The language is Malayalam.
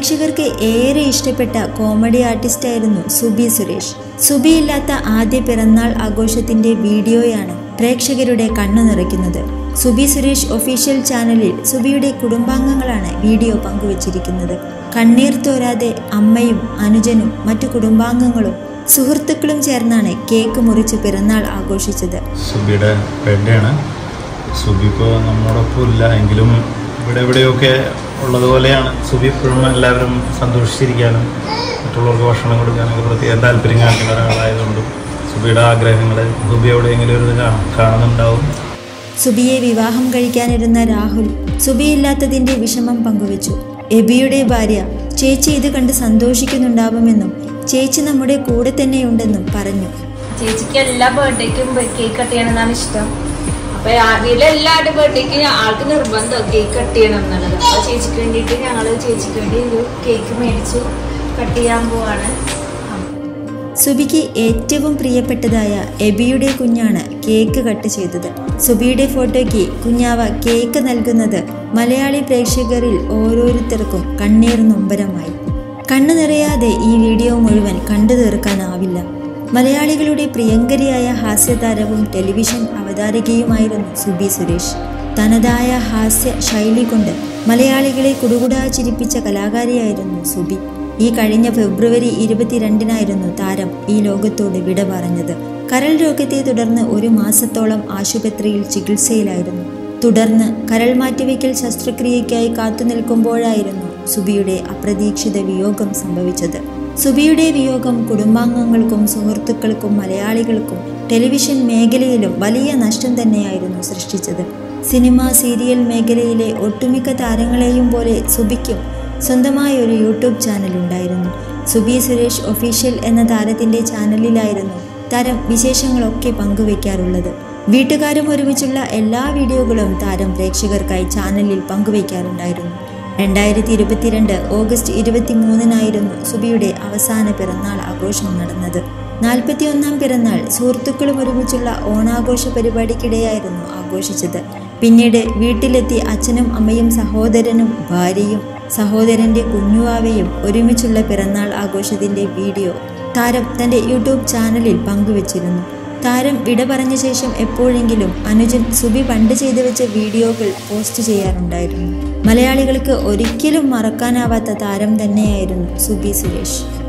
പ്രേക്ഷകർക്ക് ഏറെ ഇഷ്ടപ്പെട്ട കോമഡി ആർട്ടിസ്റ്റായിരുന്നു സുബി സുരേഷ് സുബി ഇല്ലാത്ത ആദ്യ പിറന്നാൾ ആഘോഷത്തിന്റെ വീഡിയോയാണ് പ്രേക്ഷകരുടെ കണ്ണു നിറയ്ക്കുന്നത് സുബി സുരേഷ് ഒഫീഷ്യൽ ചാനലിൽ സുബിയുടെ കുടുംബാംഗങ്ങളാണ് വീഡിയോ പങ്കുവച്ചിരിക്കുന്നത് കണ്ണീർ തോരാതെ അമ്മയും അനുജനും മറ്റു കുടുംബാംഗങ്ങളും സുഹൃത്തുക്കളും ചേർന്നാണ് കേക്ക് മുറിച്ച് പിറന്നാൾ ആഘോഷിച്ചത് സുബിയുടെ ബർത്ത്ഡേയാണ് സുബി ഇപ്പോൾ നമ്മോടൊപ്പം ഇല്ല എങ്കിലും ഇവിടെ എവിടെയൊക്കെ ഉള്ളതുപോലെയാണ് സുബി എപ്പോഴും എല്ലാവരും സന്തോഷിച്ചിരിക്കാനും മറ്റുള്ളവർക്ക് ഭക്ഷണം കൊടുക്കാനൊക്കെ പ്രത്യേകം താല്പര്യം കാണിക്കുന്ന ഒരാളായതുകൊണ്ടും സുബിയുടെ ആഗ്രഹങ്ങൾ സുബി എവിടെയെങ്കിലും ഒരു ഇത് കാ- കാണുന്നുണ്ടാവും സുബിയെ വിവാഹം കഴിക്കാനിരുന്ന രാഹുൽ സുബിയില്ലാത്തതിന്റെ വിഷമം പങ്കുവച്ചു എബിയുടെ ഭാര്യ ചേച്ചി ഇത് കണ്ട് സന്തോഷിക്കുന്നുണ്ടാവുമെന്നും ചേച്ചി നമ്മുടെ കൂടെ തന്നെയുണ്ടെന്നും പറഞ്ഞു ചേച്ചിക്ക് എല്ലാ ബർത്ത്ഡേക്കും കേക്ക് കട്ട് ചെയ്യണമെന്നാണ് ഇഷ്ടം അപ്പൊ ആദ്യം എല്ലാവരുടെ ബർത്ത്ഡേക്ക് ആൾക്ക് നിർബന്ധം കേക്ക് കട്ട് ചെയ്യണം എന്നുള്ളത് അപ്പൊ ചേച്ചിക്ക് വേണ്ടിയിട്ട് ഞങ്ങള് ചേച്ചിക്ക് വേണ്ടി ഒരു കേക്ക് മേടിച്ചു കട്ട് ചെയ്യാൻ പോവാണ് സുബിക്ക് ഏറ്റവും പ്രിയപ്പെട്ടതായ എബിയുടെ കുഞ്ഞാണ് കേക്ക് കട്ട് ചെയ്തത് സുബിയുടെ ഫോട്ടോയ്ക്ക് കുഞ്ഞാവ കേക്ക് നൽകുന്നത് മലയാളി പ്രേക്ഷകരിൽ ഓരോരുത്തർക്കും കണ്ണീർ നൊമ്പരമായി കണ്ണു നിറയാതെ ഈ വീഡിയോ മുഴുവൻ കണ്ടു തീർക്കാനാവില്ല മലയാളികളുടെ പ്രിയങ്കരിയായ ഹാസ്യതാരവും ടെലിവിഷൻ അവതാരകയുമായിരുന്നു സുബി സുരേഷ് തനതായ ഹാസ്യ ശൈലി കൊണ്ട് മലയാളികളെ കുടുകുടാ ചിരിപ്പിച്ച കലാകാരിയായിരുന്നു സുബി ഈ കഴിഞ്ഞ ഫെബ്രുവരി ഇരുപത്തിരണ്ടിനായിരുന്നു താരം ഈ ലോകത്തോട് വിട പറഞ്ഞത് കരൾ രോഗത്തെ തുടർന്ന് ഒരു മാസത്തോളം ആശുപത്രിയിൽ ചികിത്സയിലായിരുന്നു തുടർന്ന് കരൾ മാറ്റിവെക്കൽ ശസ്ത്രക്രിയയ്ക്കായി കാത്തുനിൽക്കുമ്പോഴായിരുന്നു സുബിയുടെ അപ്രതീക്ഷിത വിയോഗം സംഭവിച്ചത് സുബിയുടെ വിയോഗം കുടുംബാംഗങ്ങൾക്കും സുഹൃത്തുക്കൾക്കും മലയാളികൾക്കും ടെലിവിഷൻ മേഖലയിലും വലിയ നഷ്ടം തന്നെയായിരുന്നു സൃഷ്ടിച്ചത് സിനിമ സീരിയൽ മേഖലയിലെ ഒട്ടുമിക്ക താരങ്ങളെയും പോലെ സുബിക്കും സ്വന്തമായ ഒരു യൂട്യൂബ് ചാനൽ ഉണ്ടായിരുന്നു സുബി സുരേഷ് ഒഫീഷ്യൽ എന്ന താരത്തിന്റെ ചാനലിലായിരുന്നു താരം വിശേഷങ്ങളൊക്കെ പങ്കുവയ്ക്കാറുള്ളത് വീട്ടുകാരും ഒരുമിച്ചുള്ള എല്ലാ വീഡിയോകളും താരം പ്രേക്ഷകർക്കായി ചാനലിൽ പങ്കുവയ്ക്കാറുണ്ടായിരുന്നു രണ്ടായിരത്തി ഇരുപത്തിരണ്ട് ഓഗസ്റ്റ് ഇരുപത്തി മൂന്നിനായിരുന്നു സുബിയുടെ അവസാന പിറന്നാൾ ആഘോഷം നടന്നത് നാൽപ്പത്തിയൊന്നാം പിറന്നാൾ സുഹൃത്തുക്കളും ഒരുമിച്ചുള്ള ഓണാഘോഷ പരിപാടിക്കിടെയായിരുന്നു ആഘോഷിച്ചത് പിന്നീട് വീട്ടിലെത്തി അച്ഛനും അമ്മയും സഹോദരനും ഭാര്യയും സഹോദരന്റെ കുഞ്ഞുവാവയും ഒരുമിച്ചുള്ള പിറന്നാൾ ആഘോഷത്തിന്റെ വീഡിയോ താരം തന്റെ യൂട്യൂബ് ചാനലിൽ പങ്കുവച്ചിരുന്നു താരം വിട പറഞ്ഞ ശേഷം എപ്പോഴെങ്കിലും അനുജൻ സുബി പണ്ട് ചെയ്തു വെച്ച വീഡിയോകൾ പോസ്റ്റ് ചെയ്യാറുണ്ടായിരുന്നു മലയാളികൾക്ക് ഒരിക്കലും മറക്കാനാവാത്ത താരം തന്നെയായിരുന്നു സുബി സുരേഷ്